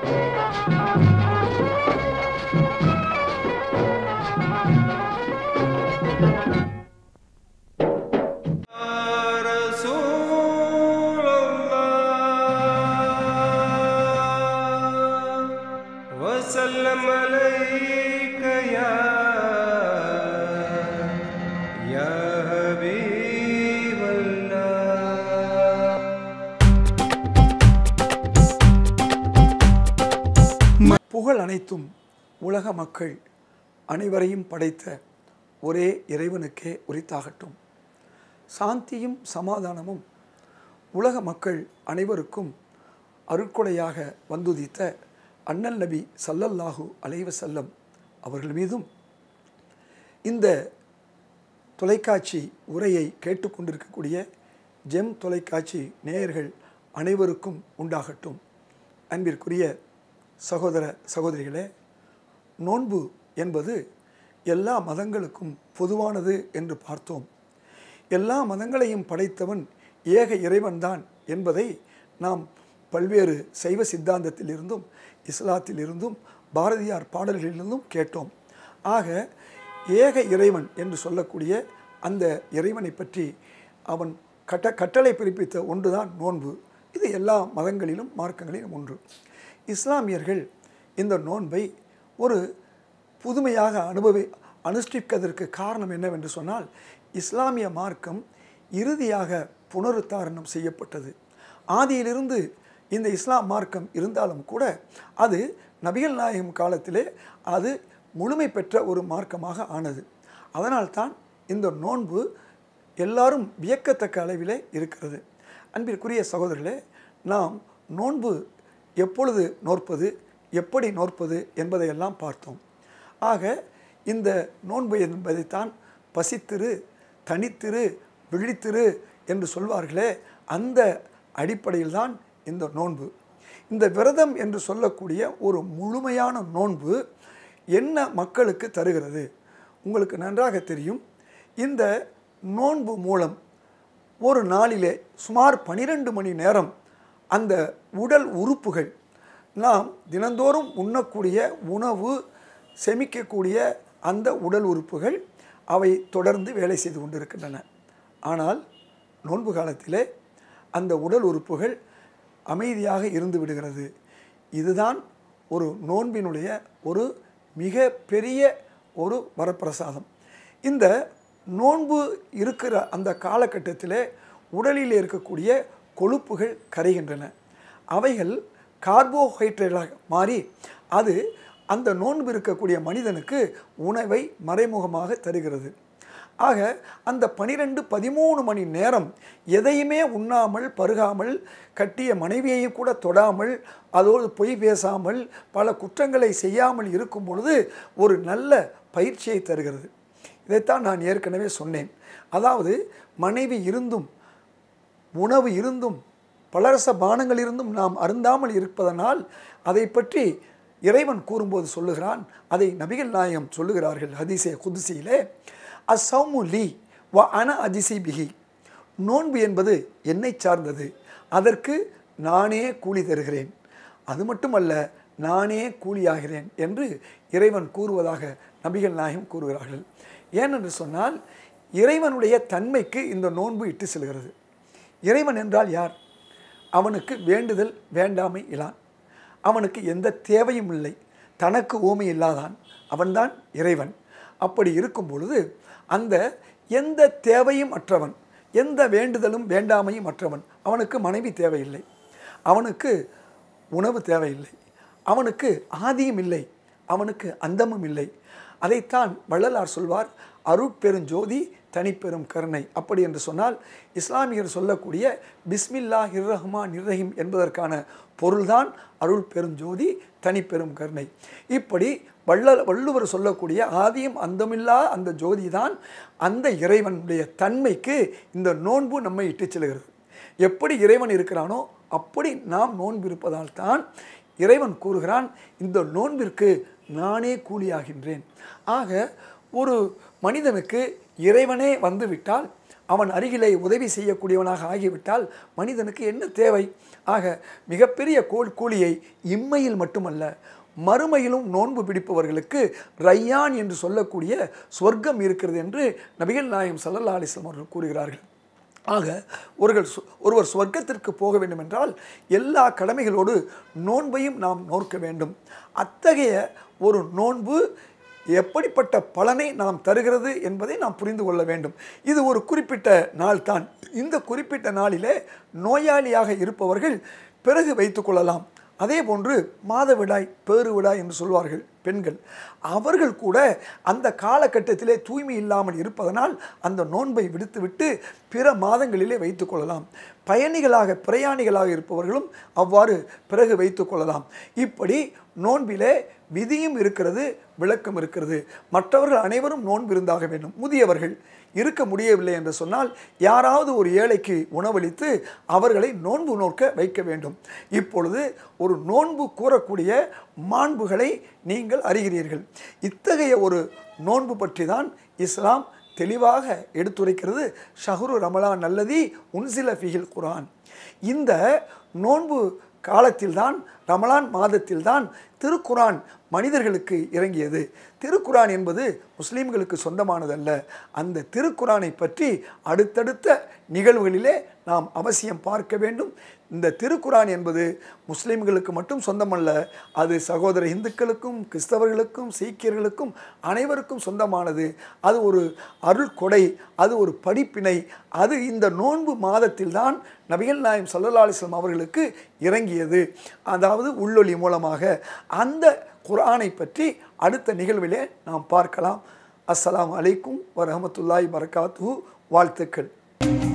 رسول الله وسلم عليك يا يا حبيب الله புகழ் அனைத்தும் உலக மக்கள் அனைவரையும் படைத்த ஒரே இறைவனுக்கே உரித்தாகட்டும் சாந்தியும் சமாதானமும் உலக மக்கள் அனைவருக்கும் அருட்கொடையாக வந்துதித்த அண்ணல் நபி சல்லல்லாஹு அலைவ செல்லம் அவர்கள் மீதும் இந்த தொலைக்காட்சி உரையை கேட்டுக்கொண்டிருக்கக்கூடிய ஜெம் தொலைக்காட்சி நேயர்கள் அனைவருக்கும் உண்டாகட்டும் அன்பிற்குரிய சகோதர சகோதரிகளே நோன்பு என்பது எல்லா மதங்களுக்கும் பொதுவானது என்று பார்த்தோம் எல்லா மதங்களையும் படைத்தவன் ஏக இறைவன்தான் என்பதை நாம் பல்வேறு சைவ சித்தாந்தத்திலிருந்தும் இஸ்லாத்திலிருந்தும் பாரதியார் பாடல்களிலிருந்தும் கேட்டோம் ஆக ஏக இறைவன் என்று சொல்லக்கூடிய அந்த இறைவனை பற்றி அவன் கட்ட கட்டளை பிறப்பித்த ஒன்றுதான் நோன்பு இது எல்லா மதங்களிலும் மார்க்கங்களிலும் ஒன்று இஸ்லாமியர்கள் இந்த நோன்பை ஒரு புதுமையாக அனுபவி அனுஷ்டிப்பதற்கு காரணம் என்னவென்று சொன்னால் இஸ்லாமிய மார்க்கம் இறுதியாக புனருத்தாரணம் செய்யப்பட்டது ஆதியிலிருந்து இந்த இஸ்லாம் மார்க்கம் இருந்தாலும் கூட அது நபிகள் நாயகம் காலத்திலே அது முழுமை பெற்ற ஒரு மார்க்கமாக ஆனது அதனால்தான் இந்த நோன்பு எல்லாரும் வியக்கத்தக்க அளவிலே இருக்கிறது அன்பிற்குரிய சகோதரர்களே நாம் நோன்பு எப்பொழுது நோற்பது எப்படி நோற்பது என்பதையெல்லாம் பார்த்தோம் ஆக இந்த நோன்பு என்பதைத்தான் பசித்திரு தனித்திரு விழித்திரு என்று சொல்வார்களே அந்த அடிப்படையில் தான் இந்த நோன்பு இந்த விரதம் என்று சொல்லக்கூடிய ஒரு முழுமையான நோன்பு என்ன மக்களுக்கு தருகிறது உங்களுக்கு நன்றாக தெரியும் இந்த நோன்பு மூலம் ஒரு நாளிலே சுமார் பனிரெண்டு மணி நேரம் அந்த உடல் உறுப்புகள் நாம் தினந்தோறும் உண்ணக்கூடிய உணவு செமிக்கக்கூடிய அந்த உடல் உறுப்புகள் அவை தொடர்ந்து வேலை செய்து கொண்டிருக்கின்றன ஆனால் நோன்பு காலத்திலே அந்த உடல் உறுப்புகள் அமைதியாக இருந்து விடுகிறது இதுதான் ஒரு நோன்பினுடைய ஒரு மிக பெரிய ஒரு வரப்பிரசாதம் இந்த நோன்பு இருக்கிற அந்த காலகட்டத்திலே உடலில் இருக்கக்கூடிய கொழுப்புகள் கரைகின்றன அவைகள் கார்போஹைட்ரேட்டாக மாறி அது அந்த நோன்பு இருக்கக்கூடிய மனிதனுக்கு உணவை மறைமுகமாக தருகிறது ஆக அந்த பனிரெண்டு பதிமூணு மணி நேரம் எதையுமே உண்ணாமல் பருகாமல் கட்டிய மனைவியையும் கூட தொடாமல் அதோடு பொய் பேசாமல் பல குற்றங்களை செய்யாமல் இருக்கும் பொழுது ஒரு நல்ல பயிற்சியை தருகிறது இதைத்தான் நான் ஏற்கனவே சொன்னேன் அதாவது மனைவி இருந்தும் உணவு இருந்தும் பலரச பானங்கள் இருந்தும் நாம் அருந்தாமல் இருப்பதனால் அதை பற்றி இறைவன் கூறும்போது சொல்லுகிறான் அதை நபிகள் நாயகம் சொல்லுகிறார்கள் ஹதீசே குதிசியிலே அசௌமு லீ வ அன அதிசி பிகி நோன்பு என்பது என்னை சார்ந்தது அதற்கு நானே கூலி தருகிறேன் அது மட்டுமல்ல நானே கூலியாகிறேன் என்று இறைவன் கூறுவதாக நபிகள் நாயகம் கூறுகிறார்கள் ஏனென்று சொன்னால் இறைவனுடைய தன்மைக்கு இந்த நோன்பு இட்டு செல்கிறது இறைவன் என்றால் யார் அவனுக்கு வேண்டுதல் வேண்டாமை இலான் அவனுக்கு எந்த தேவையும் இல்லை தனக்கு ஓமை இல்லாதான் அவன்தான் இறைவன் அப்படி இருக்கும் பொழுது அந்த எந்த தேவையும் அற்றவன் எந்த வேண்டுதலும் வேண்டாமையும் அற்றவன் அவனுக்கு மனைவி தேவையில்லை அவனுக்கு உணவு தேவையில்லை அவனுக்கு ஆதியும் இல்லை அவனுக்கு அந்தமும் இல்லை அதைத்தான் வள்ளலார் சொல்வார் அருட்பெருஞ்சோதி தனிப்பெரும் கருணை அப்படி என்று சொன்னால் இஸ்லாமியர் சொல்லக்கூடிய பிஸ்மில்லா இர்ரஹ்மான் இர்ரஹீம் என்பதற்கான பொருள்தான் அருள் பெருஞ்சோதி தனிப்பெரும் கருணை இப்படி வள்ள வள்ளுவர் சொல்லக்கூடிய ஆதியும் அந்தமில்லா அந்த ஜோதி தான் அந்த இறைவனுடைய தன்மைக்கு இந்த நோன்பு நம்மை இட்டுச் செல்கிறது எப்படி இறைவன் இருக்கிறானோ அப்படி நாம் நோன்பு இருப்பதால் தான் இறைவன் கூறுகிறான் இந்த நோன்பிற்கு நானே கூலியாகின்றேன் ஆக ஒரு மனிதனுக்கு இறைவனே வந்துவிட்டால் அவன் அருகிலே உதவி செய்யக்கூடியவனாக ஆகிவிட்டால் மனிதனுக்கு என்ன தேவை ஆக மிகப்பெரிய கோல் கூலியை இம்மையில் மட்டுமல்ல மறுமையிலும் நோன்பு பிடிப்பவர்களுக்கு ரையான் என்று சொல்லக்கூடிய சொர்க்கம் இருக்கிறது என்று நபிகள் நாயம் சல்லல்லா அலிஸ்லாம் அவர்கள் கூறுகிறார்கள் ஆக ஒருவர் சு- ஒருவர் சொர்க்கத்திற்கு போக வேண்டும் என்றால் எல்லா கடமைகளோடு நோன்பையும் நாம் நோக்க வேண்டும் அத்தகைய ஒரு நோன்பு எப்படிப்பட்ட பலனை நாம் தருகிறது என்பதை நாம் புரிந்து கொள்ள வேண்டும் இது ஒரு குறிப்பிட்ட நாள் தான் இந்த குறிப்பிட்ட நாளிலே நோயாளியாக இருப்பவர்கள் பிறகு வைத்துக்கொள்ளலாம் அதே போன்று மாதவிடாய் பேறுவிடாய் என்று சொல்வார்கள் பெண்கள் அவர்கள் கூட அந்த காலகட்டத்திலே தூய்மை இல்லாமல் இருப்பதனால் அந்த நோன்பை விடுத்துவிட்டு பிற மாதங்களிலே வைத்துக்கொள்ளலாம் பயணிகளாக பிரயாணிகளாக இருப்பவர்களும் அவ்வாறு பிறகு வைத்துக்கொள்ளலாம் இப்படி நோன்பிலே விதியும் இருக்கிறது விளக்கம் இருக்கிறது மற்றவர்கள் அனைவரும் நோன்பு இருந்தாக வேண்டும் முதியவர்கள் இருக்க முடியவில்லை என்று சொன்னால் யாராவது ஒரு ஏழைக்கு உணவளித்து அவர்களை நோன்பு நோக்க வைக்க வேண்டும் இப்பொழுது ஒரு நோன்பு கூறக்கூடிய மாண்புகளை நீங்கள் அறிகிறீர்கள் இத்தகைய ஒரு நோன்பு பற்றி தான் இஸ்லாம் தெளிவாக எடுத்துரைக்கிறது ஷஹ்ரு ரமலான் நல்லதி உன்சில ஃபிஹில் குர்ஆன் இந்த நோன்பு காலத்தில்தான் ரமலான் மாதத்தில்தான் திருக்குரான் மனிதர்களுக்கு இறங்கியது திருக்குரான் என்பது முஸ்லீம்களுக்கு சொந்தமானதல்ல அந்த திருக்குரானை பற்றி அடுத்தடுத்த நிகழ்வுகளிலே நாம் அவசியம் பார்க்க வேண்டும் இந்த திருக்குரான் என்பது முஸ்லீம்களுக்கு மட்டும் சொந்தமல்ல அது சகோதர இந்துக்களுக்கும் கிறிஸ்தவர்களுக்கும் சீக்கியர்களுக்கும் அனைவருக்கும் சொந்தமானது அது ஒரு அருள் கொடை அது ஒரு படிப்பினை அது இந்த நோன்பு மாதத்தில்தான் நபிகள் நாயம் சல்லல்லா அலிஸ்லாம் அவர்களுக்கு இறங்கியது அதாவது உள்ளொளி மூலமாக அந்த குர்ஆனை பற்றி அடுத்த நிகழ்விலே நாம் பார்க்கலாம் அஸ்ஸலாமு அலைக்கும் வரஹமத்துல்லாஹி வரகாத்துஹு வாழ்த்துக்கள்